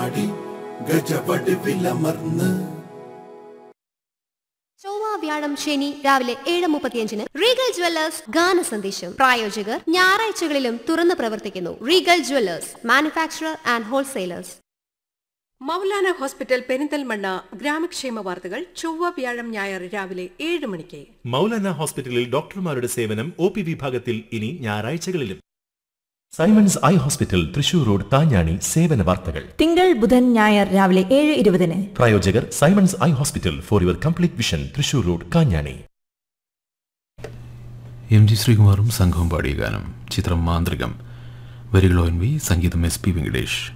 പാടി ഗജവടിവിലമർന്ന് ചൊവ്വ വ്യാഴം ശനി രാവിലെ ഏഴ് മുപ്പത്തിയഞ്ചിന് റീഗൽ ജ്വല്ലേഴ്സ് ഗാന സന്ദേശം പ്രായോജകർ ഞായറാഴ്ചകളിലും തുറന്നു പ്രവർത്തിക്കുന്നു Regal jewellers manufacturer and wholesalers Maulana hospital Perinthalmanna ഗ്രാമക്ഷേമ വാർത്തകൾ ചൊവ്വ വ്യാഴം ഞായർ രാവിലെ ഏഴ് മണിക്ക് മൗലാന ഹോസ്പിറ്റലിൽ ഡോക്ടർമാരുടെ സേവനം ഒ പി വിഭാഗത്തിൽ ഇനി ഞായറാഴ്ചകളിലും Simon's eye hospital Thrissur road Thanjani സേവന വാർത്തകൾ തിങ്കൾ ബുധൻ ഞായർ രാവിലെ ഏഴ് ഇരുപതിന് പ്രായോജകർ Simon's eye hospital for your complete vision Thrissur road Kanjani M G ശ്രീകുമാറും സംഘവും പാടിയ ഗാനം ചിത്രം മാന്ത്രികം വരികൾ ഒ എൻ വി സംഗീതം എസ് പി വെങ്കടേഷ്